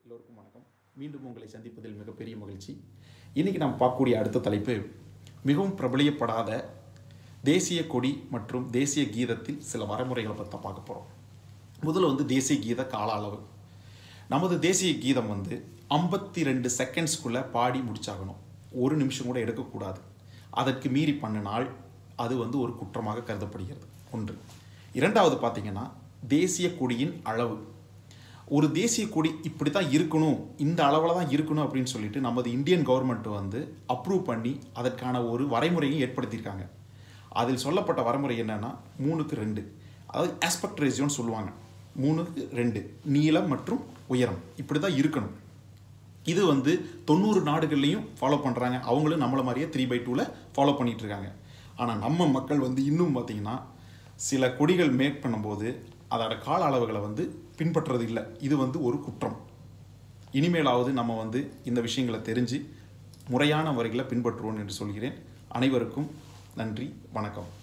எல்லோருக்கும் வணக்கம் மீண்டும் உங்களை சந்திப்பதில் மிகப்பெரிய மகிழ்ச்சி இன்னைக்கு நாம் பார்க்கக்கூடிய அடுத்த தலைப்பு மிகவும் பிரபலியப்படாத தேசிய கொடி மற்றும் தேசிய கீதத்தில் சில வரைமுறைகளை பற்றி தான் பார்க்க போகிறோம் முதல்ல வந்து தேசிய கீத கால அளவு நமது தேசிய கீதம் வந்து ஐம்பத்தி ரெண்டு செகண்ட்ஸ்க்குள்ளே பாடி முடிச்சாகணும் ஒரு நிமிஷம் கூட எடுக்கக்கூடாது அதற்கு மீறி பண்ணினால் அது வந்து ஒரு குற்றமாக கருதப்படுகிறது ஒன்று இரண்டாவது பார்த்தீங்கன்னா தேசிய கொடியின் அளவு ஒரு தேசிய கொடி இப்படி தான் இருக்கணும் இந்த அளவில் தான் இருக்கணும் அப்படின்னு சொல்லிட்டு நமது இந்தியன் கவர்மெண்ட் வந்து அப்ரூவ் பண்ணி அதற்கான ஒரு வரைமுறையும் ஏற்படுத்தியிருக்காங்க அதில் சொல்லப்பட்ட வரைமுறை என்னன்னா மூணுக்கு ரெண்டு அதாவது ஆஸ்பெக்ட் ரேஷியோன்னு சொல்லுவாங்க மூணுக்கு ரெண்டு நீளம் மற்றும் உயரம் இப்படி தான் இருக்கணும் இது வந்து தொண்ணூறு நாடுகள்லையும் ஃபாலோ பண்ணுறாங்க அவங்களும் நம்மளை மாதிரியே த்ரீ பை டூவில் ஃபாலோ பண்ணிட்டு இருக்காங்க ஆனால் நம்ம மக்கள் வந்து இன்னும் பார்த்தீங்கன்னா சில கொடிகள் மேக் பண்ணும்போது அதோட கால அளவுகளை வந்து பின்பற்றுறது இல்லை இது வந்து ஒரு குற்றம் இனிமேலாவது நம்ம வந்து இந்த விஷயங்களை தெரிஞ்சு முறையான முறைகளை பின்பற்றுவோம் என்று சொல்கிறேன் அனைவருக்கும் நன்றி வணக்கம்